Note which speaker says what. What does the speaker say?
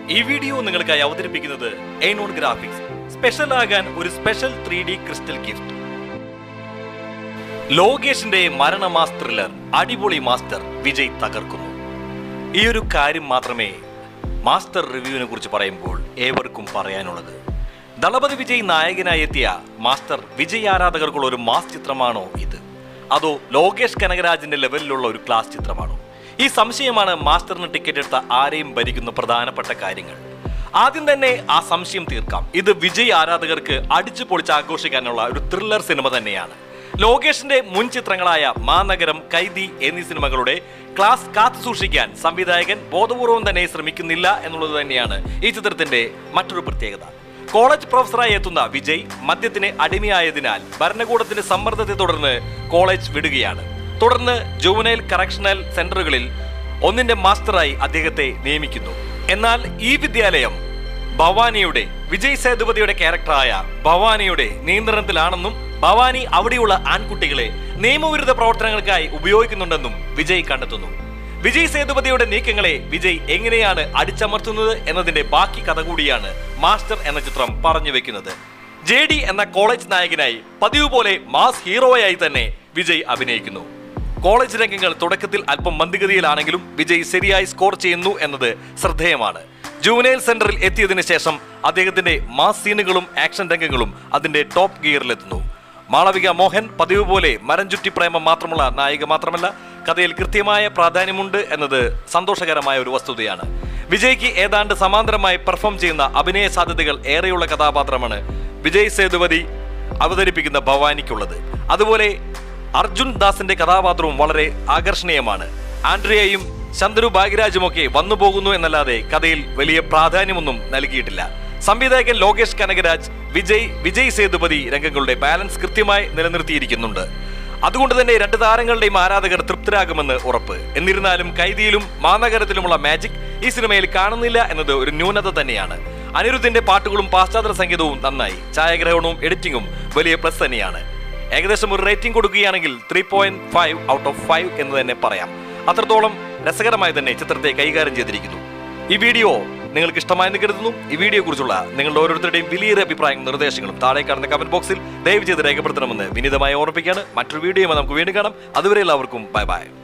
Speaker 1: ഈ വീഡിയോ നിങ്ങൾക്കായി അവതരിപ്പിക്കുന്നത് എയ്നോൺ ഗ്രാഫിക്സ് സ്പെഷ്യൽ ആകാൻ ഒരു special three D crystal gift ലോകേഷിന്റെ മരണ മാസ് ത്രില്ലർ അടിപൊളി മാസ്റ്റർ വിജയ് തകർക്കുന്നു ഈ ഒരു കാര്യം മാത്രമേ മാസ്റ്റർ റിവ്യൂവിനെ കുറിച്ച് പറയുമ്പോൾ ഏവർക്കും പറയാനുള്ളത് ദളപതി വിജയ് നായകനായി എത്തിയ മാസ്റ്റർ വിജയ് ആരാധകർക്കുള്ള ഒരു മാസ് ചിത്രമാണോ ഇത് അതോ ലോകേഷ് കനകരാജിന്റെ ലെവലിലുള്ള ഒരു ക്ലാസ് ചിത്രമാണോ ഈ സംശയമാണ് മാസ്റ്ററിന് ടിക്കറ്റ് എടുത്ത ആരെയും ഭരിക്കുന്ന പ്രധാനപ്പെട്ട കാര്യങ്ങൾ ആദ്യം തന്നെ ആ സംശയം തീർക്കാം ഇത് വിജയ് ആരാധകർക്ക് അടിച്ചു പൊളിച്ച് ആഘോഷിക്കാനുള്ള ഒരു ത്രില്ലർ സിനിമ തന്നെയാണ് ലോകേഷിന്റെ മുൻ ചിത്രങ്ങളായ മാനഗരം കൈദി എന്നീ സിനിമകളുടെ ക്ലാസ് കാത്തു സൂക്ഷിക്കാൻ സംവിധായകൻ ബോധപൂർവം തന്നെ ശ്രമിക്കുന്നില്ല എന്നുള്ളത് തന്നെയാണ് ഈ ചിത്രത്തിന്റെ മറ്റൊരു പ്രത്യേകത കോളേജ് പ്രൊഫസറായി എത്തുന്ന വിജയ് മദ്യത്തിന് അടിമയായതിനാൽ ഭരണകൂടത്തിന്റെ സമ്മർദ്ദത്തെ തുടർന്ന് കോളേജ് വിടുകയാണ് തുടർന്ന് ജുവനൈൽ കറക്ഷണൽ സെന്ററുകളിൽ ഒന്നിന്റെ മാസ്റ്ററായി അദ്ദേഹത്തെ നിയമിക്കുന്നു എന്നാൽ ഈ വിദ്യാലയം ഭവാനിയുടെ വിജയ് സേതുപതിയുടെ ക്യാരക്ടറായ ഭവാനിയുടെ നിയന്ത്രണത്തിലാണെന്നും ഭവാനി അവിടെയുള്ള ആൺകുട്ടികളെ നിയമവിരുദ്ധ പ്രവർത്തനങ്ങൾക്കായി ഉപയോഗിക്കുന്നുണ്ടെന്നും വിജയ് കണ്ടെത്തുന്നു വിജയ് സേതുപതിയുടെ നീക്കങ്ങളെ വിജയ് എങ്ങനെയാണ് അടിച്ചമർത്തുന്നത് എന്നതിന്റെ ബാക്കി കഥ കൂടിയാണ് മാസ്റ്റർ എന്ന ചിത്രം പറഞ്ഞു വെക്കുന്നത് ജെ ഡി എന്ന കോളേജ് നായകനായി പതിവ് പോലെ മാസ് ഹീറോയായി തന്നെ വിജയ് അഭിനയിക്കുന്നു കോളേജ് രംഗങ്ങൾ തുടക്കത്തിൽ അല്പം മന്ദഗതിയിലാണെങ്കിലും വിജയ് ശരിയായി സ്കോർ ചെയ്യുന്നു എന്നത് ശ്രദ്ധേയമാണ് ജൂനൈൽ സെന്ററിൽ എത്തിയതിനു ശേഷം അദ്ദേഹത്തിന്റെ മാസ് സീനുകളും ആക്ഷൻ രംഗങ്ങളും അതിന്റെ ടോപ്പ് ഗിയറിലെത്തുന്നു മാളവിക മോഹൻ പതിവ് പോലെ മരം ചുറ്റി പ്രേമം മാത്രമുള്ള നായിക മാത്രമല്ല കഥയിൽ കൃത്യമായ പ്രാധാന്യമുണ്ട് എന്നത് സന്തോഷകരമായ ഒരു വസ്തുതയാണ് വിജയ്ക്ക് ഏതാണ്ട് സമാന്തരമായി പെർഫോം ചെയ്യുന്ന അഭിനയ സാധ്യതകൾ ഏറെയുള്ള കഥാപാത്രമാണ് വിജയ് സേതുപതി അവതരിപ്പിക്കുന്ന ഭവാനിക്കുള്ളത് അതുപോലെ അർജുൻ ദാസിന്റെ കഥാപാത്രവും വളരെ ആകർഷണീയമാണ് ആൻഡ്രിയയും ചന്ദ്രു ഭാഗ്യരാജുമൊക്കെ വന്നു പോകുന്നു എന്നല്ലാതെ കഥയിൽ വലിയ പ്രാധാന്യമൊന്നും നൽകിയിട്ടില്ല സംവിധായകൻ ലോകേഷ് കനകരാജ് വിജയ് വിജയ് സേതുപതി രംഗങ്ങളുടെ ബാലൻസ് കൃത്യമായി നിലനിർത്തിയിരിക്കുന്നുണ്ട് അതുകൊണ്ട് തന്നെ രണ്ട് താരങ്ങളുടെയും ആരാധകർ തൃപ്തരാകുമെന്ന് ഉറപ്പ് എന്നിരുന്നാലും കൈദിയിലും മാനഗരത്തിലുമുള്ള മാജിക് ഈ സിനിമയിൽ കാണുന്നില്ല എന്നത് ഒരു ന്യൂനത തന്നെയാണ് അനിരുദ്ധിന്റെ പാട്ടുകളും പാശ്ചാത്യ സംഗീതവും നന്നായി ഛായാഗ്രഹണവും എഡിറ്റിംഗും വലിയ പ്ലസ് തന്നെയാണ് ഏകദേശം ഒരു റേറ്റിംഗ് കൊടുക്കുകയാണെങ്കിൽ three point five out of five എന്ന് തന്നെ പറയാം അത്രത്തോളം രസകരമായി തന്നെ ചിത്രത്തെ കൈകാര്യം ചെയ്തിരിക്കുന്നു ഈ വീഡിയോ നിങ്ങൾക്ക് ഇഷ്ടമായെന്ന് കരുതുന്നു ഈ വീഡിയോ കുറിച്ചുള്ള നിങ്ങളുടെ ഓരോരുത്തരുടെയും വലിയൊരു അഭിപ്രായങ്ങളും നിർദ്ദേശങ്ങളും താഴെ കാണുന്ന കമന്റ് ബോക്സിൽ ദയവ് ചെയ്ത് രേഖപ്പെടുത്തണമെന്ന് വിനീതമായി ഓർമ്മിപ്പിക്കുകയാണ് മറ്റൊരു വീഡിയോ നമുക്ക് വീണ്ടും കാണാം അതുവരെ എല്ലാവർക്കും ബൈ ബൈ